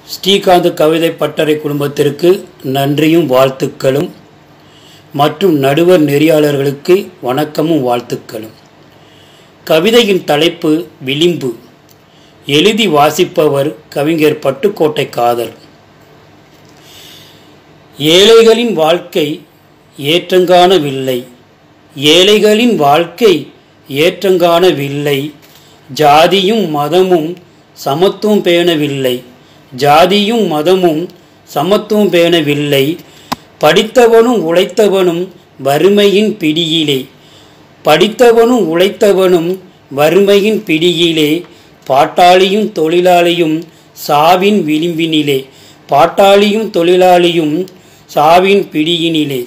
ஸ்ரீகாந்த் கவிதை பட்டறை குடும்பத்திற்கு நன்றியும் வாழ்த்துக்களும் மற்றும் நடுவர் நெறியாளர்களுக்கு வணக்கமும் வாழ்த்துக்களும் கவிதையின் தலைப்பு விளிம்பு எழுதி வாசிப்பவர் கவிஞர் பட்டுக்கோட்டை காதர் ஏழைகளின் வாழ்க்கை ஏற்றங்காணவில்லை ஏழைகளின் வாழ்க்கை ஏற்றங்காணவில்லை ஜாதியும் மதமும் சமத்துவம் பேணவில்லை ஜாதியும் மதமும் சமத்துவம் பேணவில்லை படித்தவனும் உழைத்தவனும் வறுமையின் பிடியிலே படித்தவனும் உழைத்தவனும் வறுமையின் பிடியிலே பாட்டாளியும் தொழிலாளியும் சாவின் விளிம்பினிலே பாட்டாளியும் தொழிலாளியும் சாவின் பிடியினிலே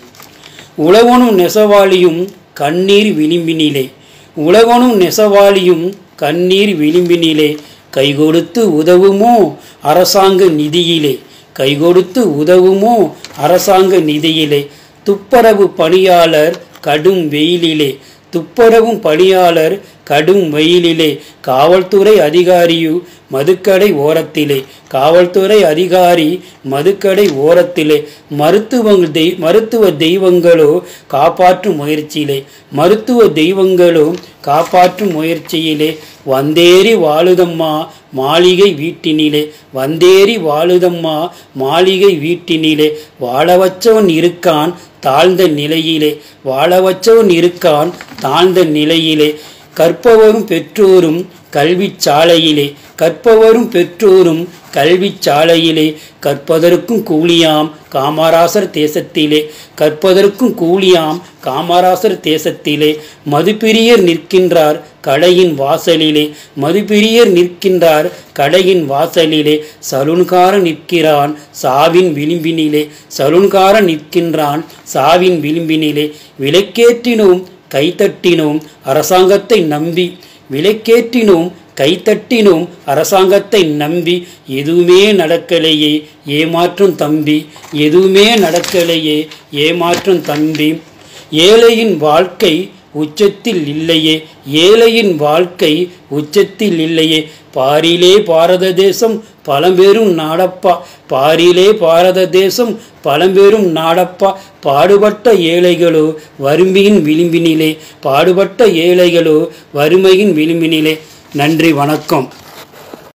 உழவனும் நெசவாளியும் கண்ணீர் விளிம்பினிலே உழவனும் நெசவாளியும் கண்ணீர் விளிம்பினிலே கைகொடுத்து உதவுமோ அரசாங்க நிதியிலே கைகொடுத்து உதவுமோ அரசாங்க நிதியிலே துப்புரவு பணியாளர் கடும் வெயிலிலே துப்புரவும் பணியாளர் கடும் வெயிலிலே காவல்துறை அதிகாரியு மதுக்கடை ஓரத்திலே காவல்துறை அதிகாரி மதுக்கடை ஓரத்திலே மருத்துவங்கள் தெய் மருத்துவ தெய்வங்களோ காப்பாற்றும் முயற்சியிலே மருத்துவ தெய்வங்களோ காப்பாற்றும் முயற்சியிலே வந்தேறி வாழுதம்மா மாளிகை வீட்டினிலே வந்தேறி வாழுதம்மா மாளிகை வீட்டினிலே வாழ வச்சவன் இருக்கான் தாழ்ந்த நிலையிலே வாழ வச்சவன் இருக்கான் தாழ்ந்த நிலையிலே கற்பவரும் பெற்றோரும் கல்வி சாலையிலே கற்பவரும் பெற்றோரும் கல்வி சாலையிலே கற்பதற்கும் கூலியாம் காமராசர் தேசத்திலே கற்பதற்கும் கூலியாம் காமராசர் தேசத்திலே மதுப்பிரியர் நிற்கின்றார் கடையின் வாசலிலே மதுப்பிரியர் நிற்கின்றார் கடையின் வாசலிலே சலூன்காரன் நிற்கிறான் சாவின் விளிம்பினிலே சலூன்காரன் நிற்கின்றான் சாவின் விளிம்பினிலே விலைக்கேற்றினோம் கைத்தட்டினோம் அரசாங்கத்தை நம்பி விலைக்கேற்றினோம் கைத்தட்டினோம் அரசாங்கத்தை நம்பி எதுவுமே நடக்கலையே ஏமாற்றும் தம்பி எதுவுமே நடக்கலையே ஏமாற்றும் தம்பி ஏழையின் வாழ்க்கை உச்சத்தில் இல்லையே ஏழையின் வாழ்க்கை உச்சத்தில் இல்லையே பாரிலே பாரத தேசம் பழம்பெரும் நாடப்பா பாரிலே பாரத தேசம் பழம்பெரும் நாடப்பா பாடுபட்ட ஏழைகளோ வறுமையின் விளிம்பினிலே பாடுபட்ட ஏழைகளோ வறுமையின் விளிம்பினிலே நன்றி வணக்கம்